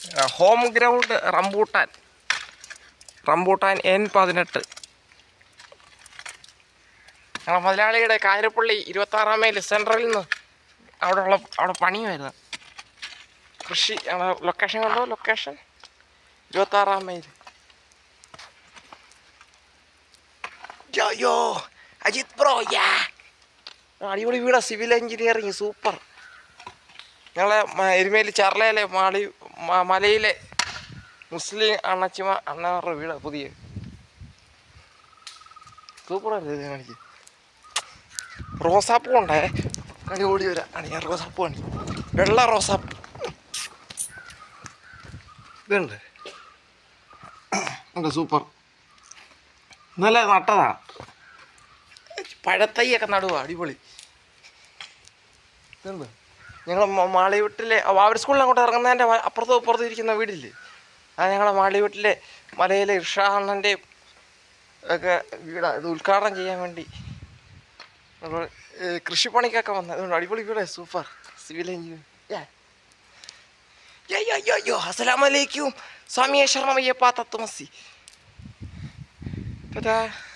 home ground rambutan rambutan എൻ പതിനെട്ട് ഞങ്ങൾ മുതലാളിയുടെ കായരപ്പള്ളി ഇരുപത്താറാം മൈൽ സെൻട്രലിൽ നിന്ന് അവിടെ ഉള്ള അവിടെ പണിയുമായിരുന്നു കൃഷി ലൊക്കേഷൻ കണ്ടോ ലൊക്കേഷൻ ഇരുപത്താറാം മൈൽ യോ യോ അജിത് ബ്രോ യാ അടിപൊളി വീടാ സിവിൽ എഞ്ചിനീയറിങ് സൂപ്പർ ഞങ്ങളെ മ- എരുമേലി ചർലയിലെ മാളി മ- മലയിലെ മുസ്ലിം അണ്ണച്ചിമ അണ്ണാറുടെ വീടാ പുതിയ സൂപ്പറല്ലേ ഇത് കാണിക്ക് റോസാപ്പൂ ഉണ്ടേ കണി ഓടി വരാം കാണിക്കാം റോസാപ്പൂ കാണി വെള്ള റോസാപ്പൂ ഇതുണ്ട് ഉണ്ട് സൂപ്പർ ഇന്നലെ നട്ടതാ പഴത്തൈയൊക്കെ നടുവാ അടിപൊളി ഇതുണ്ട് ഞങ്ങൾ മാളി വീട്ടിലെ അവർ സ്കൂളിൽ അങ്ങോട്ട് ഇറങ്ങുന്നതിൻ്റെ അപ്പുറത്തും ഇപ്പുറത്തും ഇരിക്കുന്ന വീടില്ലേ അത് ഞങ്ങളെ മാളി വീട്ടിലെ മലയിലെ ഇർഷാണ്ണൻ്റെയും ഒക്കെ വീടാ ഇത് ഉദ്ഘാടനം ചെയ്യാൻ വേണ്ടി നമ്മൾ കൃഷിപ്പണിക്കൊക്കെ വന്നത് അതുകൊണ്ട് അടിപൊളി വീടാ സൂപ്പർ സിവിൽ എഞ്ചിനീയർ അയ്യോ അസ്സലാമലൈക്കും സ്വാമിയെ ശരണമയ്യപ്പ തത്വമസി ടാ